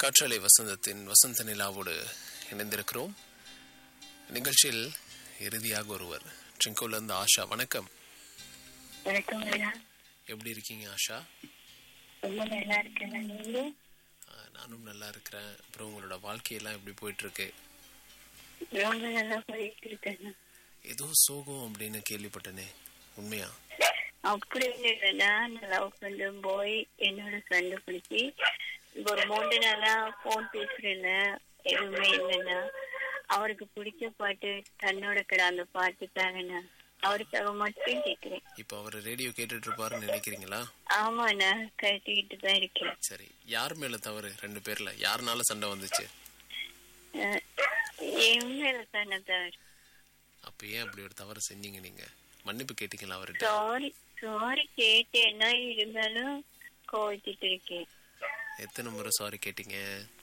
காற்றாலை வசந்தத்தின் வசந்த நிலாவோடு இணைந்திருக்கிறோம் நிகழ்ச்சியில் இறுதியாக ஒருவர் ட்ரிங்கோல இருந்து ஆஷா வணக்கம் வணக்கம் ஐயா எப்படி இருக்கீங்க ஆஷா ரொம்ப நல்லா இருக்கேன் நீங்க ஆஹ், நானும் நல்லா இருக்கிறேன் அப்புறம் உங்களோட வாழ்க்கையெல்லாம் எப்படி போயிட்டு இருக்கு ரொம்ப நல்லா போயிட்டு இருக்கேன் ஏதோ சோகம் அப்படின்னு கேள்விப்பட்டனே உண்மையா அப்படி இல்லைன்னா நான் லவ் பண்ண போய் என்னோட கண்டுபிடிச்சி இப்போ ஒரு மூன்று நாளா போன் பேசுறேன்ல எதுவுமே இல்லைன்னா அவருக்கு பிடிச்ச பாட்டு தன்னோட கடை அந்த பாட்டுக்காக நான் அவருக்காக மட்டும் கேட்கிறேன் இப்போ அவர் ரேடியோ கேட்டுட்டு இருப்பாருன்னு நினைக்கிறீங்களா ஆமா நான் கட்டிக்கிட்டு தான் இருக்கேன் சரி யார் மேல தவறு ரெண்டு பேர்ல யாருனால சண்டை வந்துச்சு அஹ், என் மேல தானே தான் அப்ப ஏன் அப்படி ஒரு தவறு செஞ்சீங்க நீங்க மன்னிப்பு கேட்டீங்களா அவர்கிட்ட சாரி சாரி கேட்டேன்னா இருந்தாலும் கோவிச்சிட்டு இருக்கேன் எத்தனை முறை சாரி கேட்டீங்க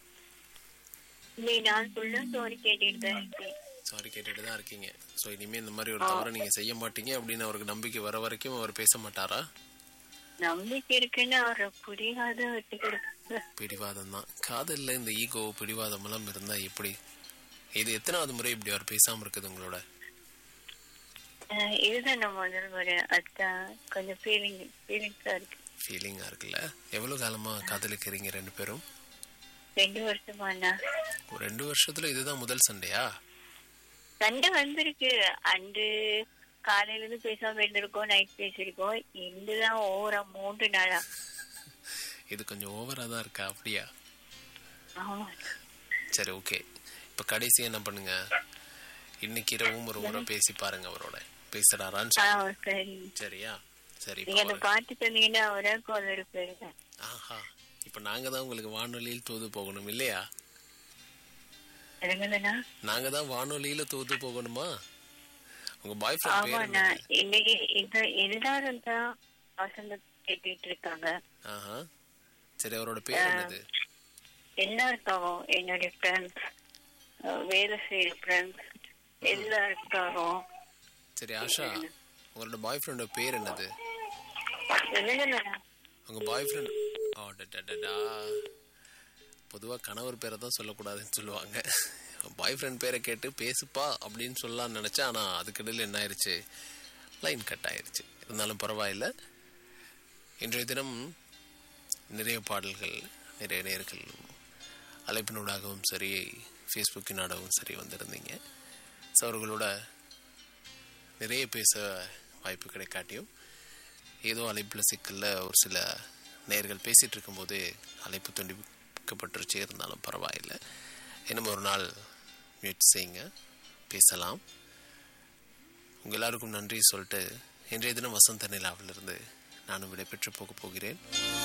நீ நான் ஃபுல்லா சாரி கேட்டுட்டு தான் இருக்கேன் சாரி கேட்டுட்டு தான் இருக்கீங்க ஸோ இனிமே இந்த மாதிரி ஒரு தவறை நீங்க செய்ய மாட்டீங்க அப்படின்னு அவருக்கு நம்பிக்கை வர வரைக்கும் அவர் பேச மாட்டாரா நம்பிக்கை இருக்குன்னு அவரை புரியாத விட்டு கொடுக்க பிடிவாதம் தான் காதல்ல இந்த ஈகோ பிடிவாதம் எல்லாம் இருந்தா எப்படி இது எத்தனாவது முறை இப்படி அவர் பேசாம இருக்குது உங்களோட அஹ் இதுதான் நான் முதல் முறை அதுதான் கொஞ்சம் ஃபீலிங் ஃபீலிங்ஸா இருக்கு ஃபீலிங்கா இருக்குல்ல எவ்வளவு காலமா காதலிக்கிறீங்க ரெண்டு பேரும் ரெண்டு வருஷமாண்ணா ஒரு ரெண்டு வருஷத்துல இதுதான் முதல் சண்டையா சண்டை வந்திருக்கு அன்று காலையில இருந்து பேசாம இருந்திருக்கோம் நைட் பேசியிருக்கோம் இன்றுதான் ஓவரா மூன்று நாளா இது கொஞ்சம் ஓவரா தான் இருக்கா அப்படியா ஆமா சரி ஓகே இப்ப கடைசி என்ன பண்ணுங்க இன்னைக்கு இரவும் ஒரு முறை பேசி பாருங்க அவரோட பேசுறாரான்னு ஆ சொல்லு. சரி சரியா சரி இப்ப நீங்க அந்த அவரு- பாட்டு சொன்னீங்கன்னா அவரா கோல் எடுப்பாரு ஆஹா இப்ப நாங்க தான் உங்களுக்கு வானொலியில் தூது போகணும் இல்லையா என்னங்கண்ணா நாங்க தான் வானொலியில தூது போகணுமா உங்க பாய் ஃப்ரெண்ட் பேர் ஆமாண்ணா என்னது? இன்னைக்கு இது எல்லாரும் தான் வசந்தம் கேட்டுட்டு இருக்காங்க ஆஹா சரி அவரோட பேர் என்னது எல்லாருக்காகவும் என்னுடைய ஃப்ரெண்ட்ஸ் வேலை செய்யற ஃப்ரெண்ட்ஸ் எல்லாருக்காகவும் சரி ஆஷா உங்களோட பாய் ஃப்ரெண்டோட பேர் என்னது என்னங்கண்ணா உங்க பாய் ஃப்ரெண்ட் ஆடடடடா பொதுவா கணவர் பேரை தான் சொல்லக்கூடாதுன்னு சொல்லுவாங்க பாய் ஃப்ரெண்ட் பேரை கேட்டு பேசுப்பா அப்படின்னு சொல்லலாம்னு நினைச்சேன் ஆனா அதுக்கிடையில் என்ன ஆயிருச்சு லைன் கட் ஆயிருச்சு இருந்தாலும் பரவாயில்ல இன்றைய தினம் நிறைய பாடல்கள் நிறைய நேர்கள் அழைப்பினூடாகவும் சரி ஃபேஸ்புக்கினூடாகவும் சரி வந்திருந்தீங்க ஸோ அவர்களோட நிறைய பேச வாய்ப்பு கிடைக்காட்டியும் ஏதோ அழைப்பில் சிக்கல்ல ஒரு சில நேர்கள் பேசிட்டு இருக்கும்போது அழைப்பு துண்டிக்கப்பட்டுருச்சு இருந்தாலும் பரவாயில்லை இன்னும் ஒரு நாள் முயற்சி செய்யுங்க பேசலாம் உங்க எல்லாருக்கும் நன்றி சொல்லிட்டு இன்றைய தினம் வசந்த நிலாவிலிருந்து நானும் விடைபெற்று போக போகிறேன்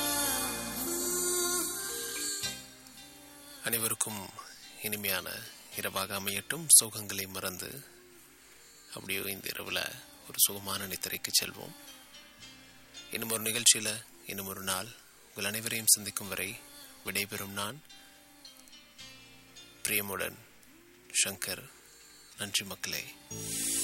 அனைவருக்கும் இனிமையான இரவாக அமையட்டும் சோகங்களை மறந்து அப்படியே இந்த இரவில் ஒரு சுகமான நித்திரைக்கு செல்வோம் இன்னும் ஒரு நிகழ்ச்சியில் இன்னும் ஒரு நாள் உங்கள் அனைவரையும் சந்திக்கும் வரை விடைபெறும் நான் பிரியமுடன் சங்கர் நன்றி மக்களே